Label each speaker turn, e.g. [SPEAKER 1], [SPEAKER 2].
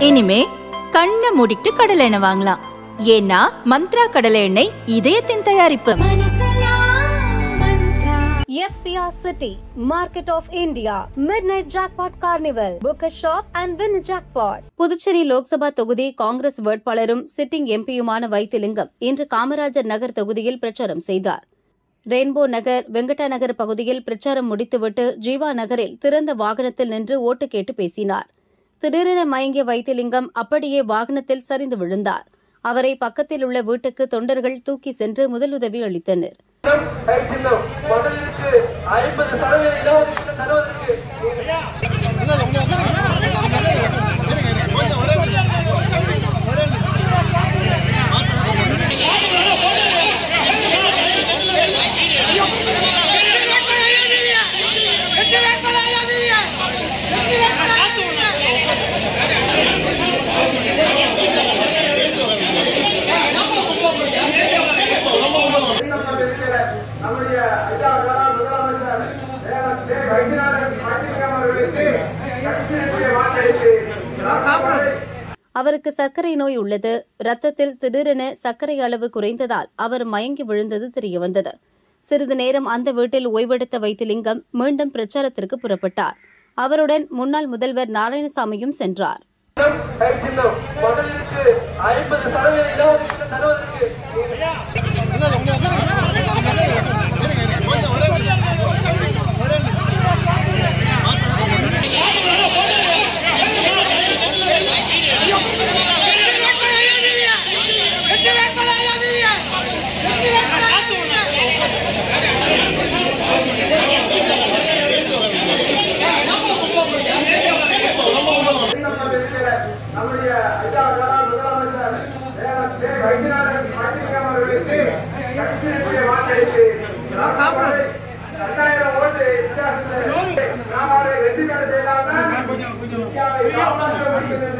[SPEAKER 1] இனிமே கண்ணை மூடிட்டு கடலை எண்ணெய் வாங்கலாம் ஏன்னா மந்த்ரா கடலை எண்ணெய் இதயத்தின் தயாரிப்பு
[SPEAKER 2] SPR City, Market of India, Midnight Jackpot Carnival. Book a shop and win a jackpot. Puducherry Lok Sabha தொகுதி காங்கிரஸ் வேட்பாளரும் சிட்டிங் எம்பியுமான வைத்திலிங்கம் இன்று காமராஜர் நகர் தொகுதியில் பிரச்சாரம் செய்தார் ரெயின்போ நகர் வெங்கடா நகர் பகுதியில் பிரச்சாரம் முடித்துவிட்டு ஜீவா நகரில் திறந்த வாகனத்தில் நின்று ஓட்டு கேட்டு பேசினார் திடீரென மயங்கிய வைத்திலிங்கம் அப்படியே வாகனத்தில் சரிந்து விழுந்தார் அவரை பக்கத்தில் உள்ள வீட்டுக்கு தொண்டர்கள் தூக்கி சென்று முதலுதவி அளித்தனர்
[SPEAKER 3] கை சின்னம் முதலுக்கு ஐம்பது சதவீதம் தருவதற்கு நம்முடைய ஐயா முதலமைச்சர் வைத்தியநாதன் வைத்தியம் அவர்களுக்கு கட்சியினுடைய வாக்களித்து
[SPEAKER 2] அவருக்கு சர்க்கரை நோய் உள்ளது ரத்தத்தில் திடீரென சர்க்கரை அளவு குறைந்ததால் அவர் மயங்கி விழுந்தது தெரியவந்தது சிறிது நேரம் அந்த வீட்டில் ஓய்வெடுத்த வைத்திலிங்கம் மீண்டும் பிரச்சாரத்திற்கு புறப்பட்டார் அவருடன் முன்னாள் முதல்வர் நாராயணசாமியும் சென்றார்
[SPEAKER 3] கை சின்னம் முதலுக்கு ஐம்பது சதவீதம் தருவதற்கு நம்முடைய ஐயா முதலமைச்சர் வைத்தியநாதன் வைத்தியம் அவர்களுக்கு கட்சியினுடைய வாக்களித்து ரெண்டாயிரம் ஓட்டு வித்தியாசத்தில் நாம் அவரை வெற்றி பெற செய்தால்தான் இந்தியாவை காப்பாற்ற முடியும்